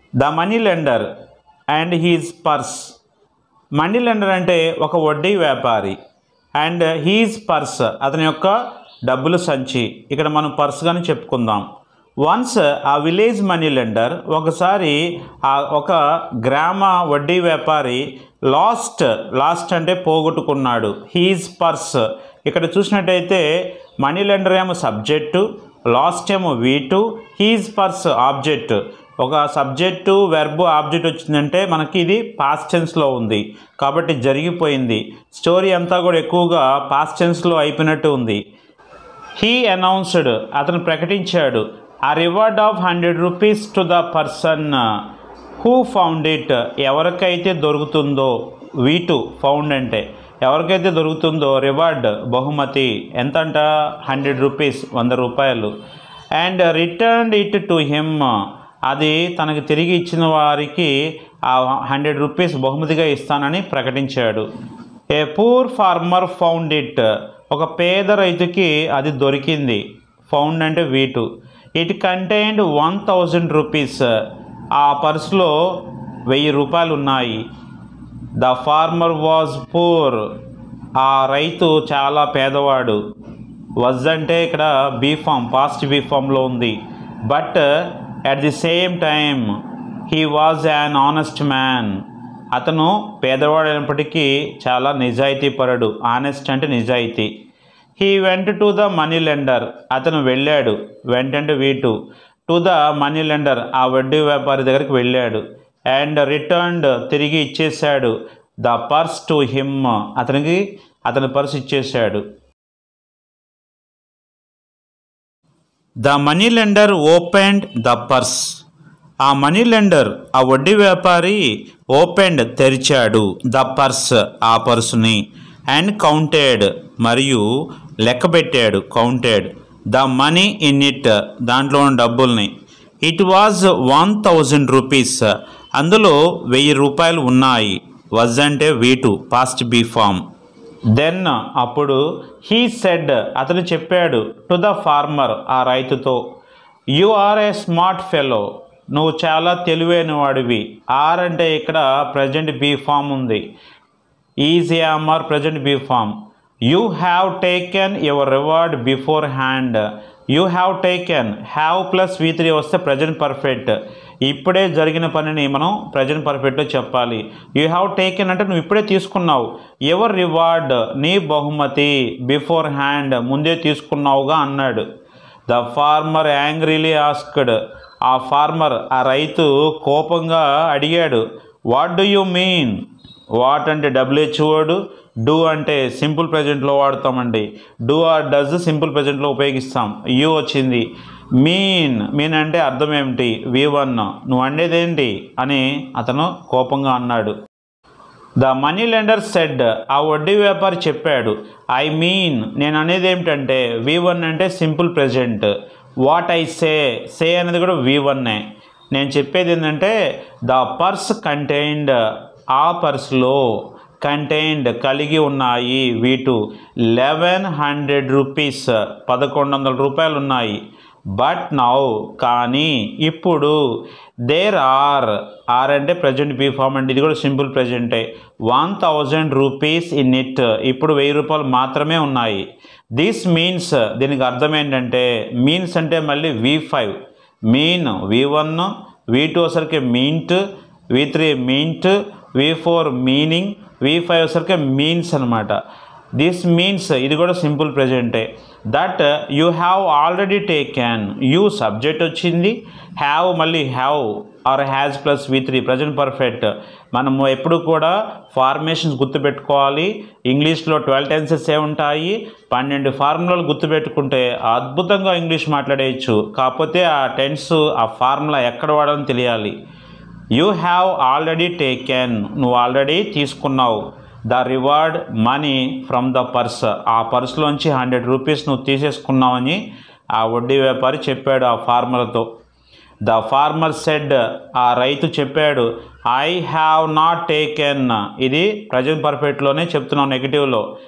the money lender and his purse money lender అంటే ఒక వడ్డీ వ్యాపారి అండ్ హీజ్ పర్స్ అతని యొక్క డబ్బుల సంచి ఇక్కడ మనం పర్స్ కానీ చెప్పుకుందాం వన్స్ ఆ విలేజ్ మనీ లెండర్ ఒకసారి ఆ ఒక గ్రామ వడ్డీ వ్యాపారి లాస్ట్ లాస్ట్ అంటే పోగొట్టుకున్నాడు హీజ్ పర్స్ ఇక్కడ చూసినట్టయితే మనీ లెండర్ ఏమో సబ్జెక్టు లాస్ట్ ఏమో వీటు హీజ్ పర్స్ ఆబ్జెక్ట్ ఒక సబ్జెక్టు వెర్బ్ ఆబ్జెక్ట్ వచ్చిందంటే మనకి ఇది పాస్ట్ టెన్స్లో ఉంది కాబట్టి జరిగిపోయింది స్టోరీ అంతా కూడా ఎక్కువగా పాస్ట్ టెన్స్లో అయిపోయినట్టు ఉంది హీ అనౌన్స్డ్ అతను ప్రకటించాడు ఆ reward of hundred rupees to the person who found it ఎవరికైతే దొరుకుతుందో వీటు ఫౌండ్ అంటే ఎవరికైతే దొరుకుతుందో రివార్డ్ బహుమతి ఎంతంట హండ్రెడ్ రూపీస్ వంద రూపాయలు and return it to him అది తనకి తిరిగి ఇచ్చిన వారికి ఆ హండ్రెడ్ రూపీస్ బహుమతిగా ఇస్తానని ప్రకటించాడు a poor farmer found it ఒక పేద రైతుకి అది దొరికింది ఫౌండ్ అంటే వీటు it contained one thousand rupees ఆ పర్సులో వెయ్యి రూపాయలు ఉన్నాయి ద ఫార్మర్ వాజ్ పూర్ ఆ రైతు చాలా పేదవాడు వజ్ అంటే ఇక్కడ బీఫామ్ పాస్ట్ బీఫామ్లో ఉంది but at the same time he was an honest man అతను పేదవాడైనప్పటికీ చాలా నిజాయితీపరుడు ఆనెస్ట్ అంటే నిజాయితీ he went to the money lender అతను వెళ్ళాడు వెంట అంటే V two to the money lender ఆ వడ్డీ వ్యాపారి దగ్గరికి వెళ్ళాడు అండ్ రిటర్న్డ్ తిరిగి ఇచ్చేశాడు ద పర్స్ టు హిమ్ అతనికి అతని పర్స్ ఇచ్చేశాడు the money lender opened the purse ఆ మనీ లెండర్ ఆ వడ్డీ వ్యాపారి ఓపెన్డ్ తెరిచాడు ద పర్స్ ఆ పర్సుని అండ్ కౌంటెడ్ మరియు లెక్క పెట్టాడు counted the money in it దాంట్లో ఉన్న డబ్బుల్ని it was one thousand rupees అందులో వెయ్యి రూపాయలు ఉన్నాయి వజ్ అంటే V two past V form then అప్పుడు హీ సెడ్ అతను చెప్పాడు టు ద ఫార్మర్ ఆ రైతుతో you are a smart fellow నువ్వు చాలా తెలివైన వాడివి ఆర్ అంటే ఇక్కడ ప్రజెంట్ బీ ఫామ్ ఉంది ఈజీ are present V form you have taken your reward beforehand you have taken have plus V three వస్తే ప్రజెంట్ పర్ఫెక్ట్ ఇప్పుడే జరిగిన పనిని మనం ప్రజెంట్ పర్ఫెక్ట్లో చెప్పాలి యూ హ్యావ్ టేకెన్ అంటే నువ్వు ఇప్పుడే తీసుకున్నావు ఎవర్ రివార్డ్ నీ బహుమతి బిఫోర్ హ్యాండ్ ముందే తీసుకున్నావుగా అన్నాడు ద ఫార్మర్ యాంగ్రీలీ ఆస్క్డ్ ఆ ఫార్మర్ ఆ రైతు కోపంగా అడిగాడు what do you mean what అంటే డబ్ల్యూహెచ్ వర్డ్ డూ అంటే సింపుల్ ప్రజెంట్లో వాడతామండి డూ ఆర్ డజ్ సింపుల్ ప్రజెంట్లో ఉపయోగిస్తాం యూ వచ్చింది మీన్ మీన్ అంటే అర్థం ఏమిటి వి వన్ నువ్వు అండేదేంటి అని అతను కోపంగా అన్నాడు ద మనీ లెండర్ సెడ్ ఆ వడ్డీ వ్యాపారి చెప్పాడు ఐ మీన్ నేను అనేది ఏమిటంటే వి వన్ అంటే simple present what I say say అనేది కూడా వి వన్నే నేను చెప్పేది ఏంటంటే ద పర్స్ కంటైన్డ్ ఆ పర్స్లో కంటైన్డ్ కలిగి ఉన్నాయి వీటు లెవెన్ హండ్రెడ్ రూపీస్ పదకొండు వందల రూపాయలు ఉన్నాయి బట్ నౌ కానీ ఇప్పుడు దేర్ ఆర్ ఆర్ అంటే ప్రజెంట్ బీ ఫామ్ అండి ఇది కూడా సింపుల్ ప్రజెంటే one thousand rupees in it ఇప్పుడు వెయ్యి రూపాయలు మాత్రమే ఉన్నాయి దిస్ మీన్స్ దీనికి అర్థం ఏంటంటే మీన్స్ అంటే మళ్ళీ V five mean V one V two వచ్చరికి meant V three meant V four meaning V five వచ్చరికి మీన్స్ అనమాట దిస్ మీన్స్ ఇది కూడా సింపుల్ ప్రజెంటే that you have already taken you subject వచ్చింది హ్యావ్ మళ్ళీ have or has plus V three present perfect మనము ఎప్పుడు కూడా ఫార్మేషన్స్ గుర్తుపెట్టుకోవాలి ఇంగ్లీష్లో ట్వెల్వ్ టెన్సెస్ ఏ ఉంటాయి పన్నెండు ఫార్ములాలు గుర్తుపెట్టుకుంటే అద్భుతంగా ఇంగ్లీష్ మాట్లాడేయచ్చు కాకపోతే ఆ టెన్స్ ఆ ఫార్ములా ఎక్కడ వాడాలని తెలియాలి యూ హ్యావ్ ఆల్రెడీ టేకెన్ నువ్వు ఆల్రెడీ తీసుకున్నావు the reward money from the purse ఆ పర్సులోంచి హండ్రెడ్ రూపీస్ నువ్వు తీసేసుకున్నావని ఆ వడ్డీ వ్యాపారి చెప్పాడు ఆ ఫార్మర్తో ద ఫార్మర్ సెడ్ ఆ రైతు చెప్పాడు ఐ హ్యావ్ నాట్ టేకెన్ ఇది ప్రజెంట్ పర్ఫెక్ట్లోనే చెప్తున్నాం నెగిటివ్లో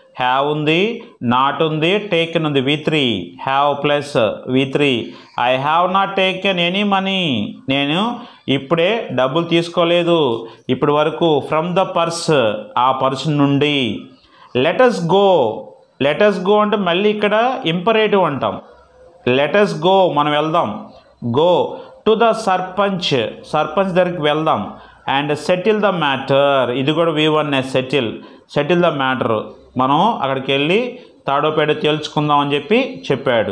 హ్యావ్ ఉంది నాట్ ఉంది టేకెన్ ఉంది V three have plus V three I have not taken any money నేను ఇప్పుడే డబ్బులు తీసుకోలేదు ఇప్పటి వరకు ఫ్రమ్ ద పర్స్ ఆ పర్స్ నుండి లెటస్ గో లెటస్ గో అంటే మళ్ళీ ఇక్కడ ఇంపరేటివ్ అంటాం లెటస్ గో మనం వెళ్దాం go to the sarpanch sarpanch దగ్గరికి వెళ్దాం అండ్ సెటిల్ ద మ్యాటర్ ఇది కూడా V one settle settle the matter మనం అక్కడికి వెళ్ళి తాడో పేడో తేల్చుకుందాం అని చెప్పి చెప్పాడు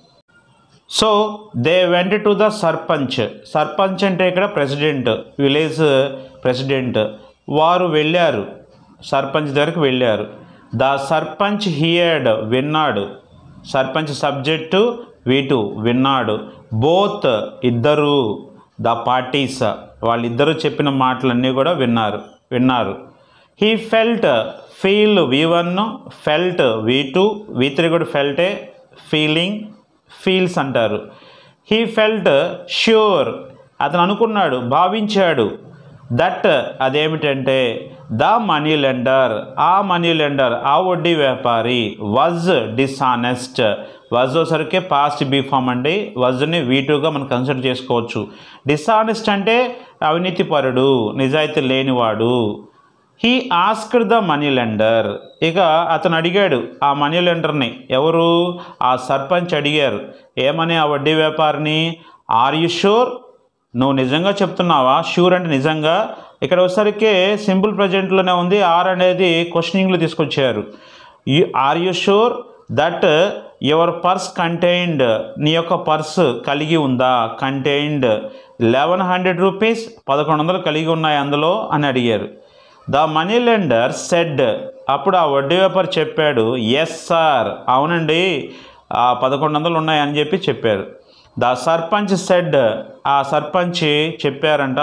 so they went to the sarpanch sarpanch అంటే ఇక్కడ ప్రెసిడెంట్ విలేజ్ ప్రెసిడెంట్ వారు వెళ్ళారు సర్పంచ్ దగ్గరికి వెళ్ళారు ద సర్పంచ్ హియర్డ్ విన్నాడు సర్పంచ్ సబ్జెక్టు వీటు విన్నాడు బోత్ ఇద్దరు ద పార్టీస్ వాళ్ళిద్దరూ చెప్పిన మాటలన్నీ కూడా విన్నారు విన్నారు he felt feel V one felt V two V three కూడా ఫెల్టే ఫీలింగ్ ఫీల్స్ అంటారు హీ ఫెల్ట్ ష్యూర్ అతను అనుకున్నాడు భావించాడు దట్ అదేమిటంటే ద మనీ లెండర్ ఆ మనీ లెండర్ ఆ వడ్డీ వ్యాపారి వాజ్ డిస్ఆనెస్ట్ వాజ్ సరికే పాస్ట్ బీఫామ్ అండి వజ్ని వీటుగా మనం కన్సిడర్ చేసుకోవచ్చు డిస్ఆనెస్ట్ అంటే అవినీతిపరుడు నిజాయితీ లేనివాడు he asked the money lender ఇక అతను అడిగాడు ఆ మనీ లెండర్ని ఎవరు ఆ సర్పంచ్ అడిగారు ఏమని ఆ వడ్డీ వ్యాపారిని ఆర్ యు షూర్ నువ్వు నిజంగా చెప్తున్నావా షూర్ అంటే నిజంగా ఇక్కడ వచ్చేసరికి సింపుల్ ప్రజెంట్లోనే ఉంది ఆర్ అనేది క్వశ్చనింగ్లో తీసుకొచ్చారు you are you sure that your purse contained నీ యొక్క పర్స్ కలిగి ఉందా కంటైన్డ్ లెవెన్ హండ్రెడ్ రూపీస్ పదకొండు వందలు కలిగి ఉన్నాయి అందులో అని అడిగారు ద మనీ లెండర్ సెడ్ అప్పుడు ఆ వడ్డీ వ్యాపారి చెప్పాడు ఎస్ సార్ అవునండి ఆ పదకొండు వందలు ఉన్నాయి అని చెప్పి చెప్పారు ద సర్పంచ్ సెడ్ ఆ సర్పంచ్ చెప్పారంట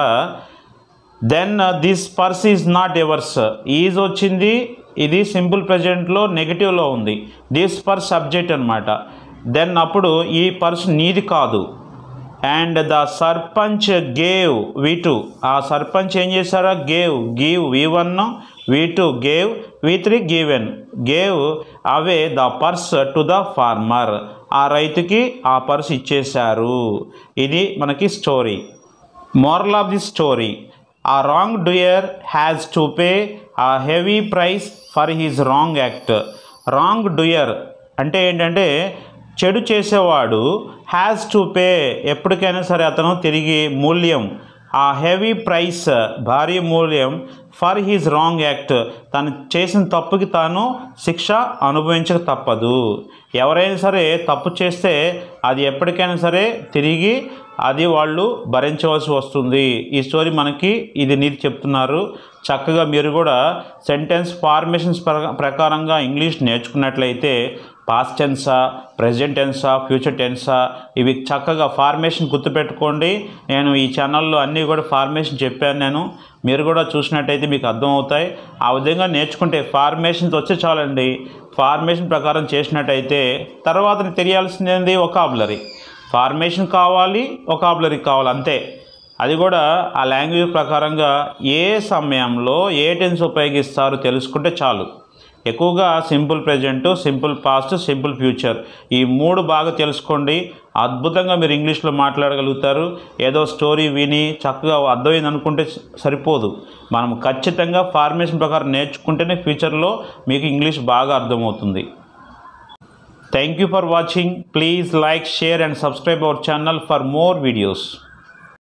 then this purse is not yours is వచ్చింది ఇది సింపుల్ ప్రజెంట్లో నెగిటివ్లో ఉంది దిస్ పర్స్ సబ్జెక్ట్ అనమాట దెన్ అప్పుడు ఈ పర్స్ నీది కాదు and the sarpanch gave V two ఆ సర్పంచ్ ఏం చేశారా gave give V one V two gave V three given gave away the purse to the farmer ఆ రైతుకి ఆ పర్స్ ఇచ్చేశారు ఇది మనకి story moral of the story a wrong doer has to pay a heavy price for his wrong act wrong doer అంటే ఏంటంటే చెడు చేసేవాడు హ్యాజ్ టు పే ఎప్పటికైనా సరే అతను తిరిగి మూల్యం ఆ హెవీ ప్రైస్ భారీ మూల్యం ఫర్ హీజ్ రాంగ్ యాక్ట్ తను చేసిన తప్పుకి తాను శిక్ష అనుభవించక తప్పదు ఎవరైనా సరే తప్పు చేస్తే అది ఎప్పటికైనా సరే తిరిగి అది వాళ్ళు భరించవలసి వస్తుంది ఈ స్టోరీ మనకి ఇది నీతి చెప్తున్నారు చక్కగా మీరు కూడా సెంటెన్స్ ఫార్మేషన్స్ ప్రకారంగా ఇంగ్లీష్ నేర్చుకున్నట్లయితే పాస్ట్ టెన్సా ప్రజెంట్ టెన్సా ఫ్యూచర్ టెన్సా ఇవి చక్కగా ఫార్మేషన్ గుర్తుపెట్టుకోండి నేను ఈ ఛానల్లో అన్నీ కూడా ఫార్మేషన్ చెప్పాను నేను మీరు కూడా చూసినట్టయితే మీకు అర్థమవుతాయి ఆ విధంగా నేర్చుకుంటే ఫార్మేషన్స్ వచ్చే చాలండి ఫార్మేషన్ ప్రకారం చేసినట్టయితే తర్వాత తెలియాల్సింది ఏంది ఒకాబులరీ ఫార్మేషన్ కావాలి ఒకాబులరీ కావాలి అంతే అది కూడా ఆ లాంగ్వేజ్ ప్రకారంగా ఏ సమయంలో ఏ టెన్స్ ఉపయోగిస్తారో తెలుసుకుంటే చాలు ఎక్కువగా simple present simple past simple future ఈ మూడు బాగా తెలుసుకోండి అద్భుతంగా మీరు ఇంగ్లీష్లో మాట్లాడగలుగుతారు ఏదో స్టోరీ విని చక్కగా అర్థమైంది అనుకుంటే సరిపోదు మనం ఖచ్చితంగా ఫార్మేషన్ ప్రకారం నేర్చుకుంటేనే ఫ్యూచర్లో మీకు ఇంగ్లీష్ బాగా అర్థమవుతుంది thank you for watching please like share and subscribe our channel for more videos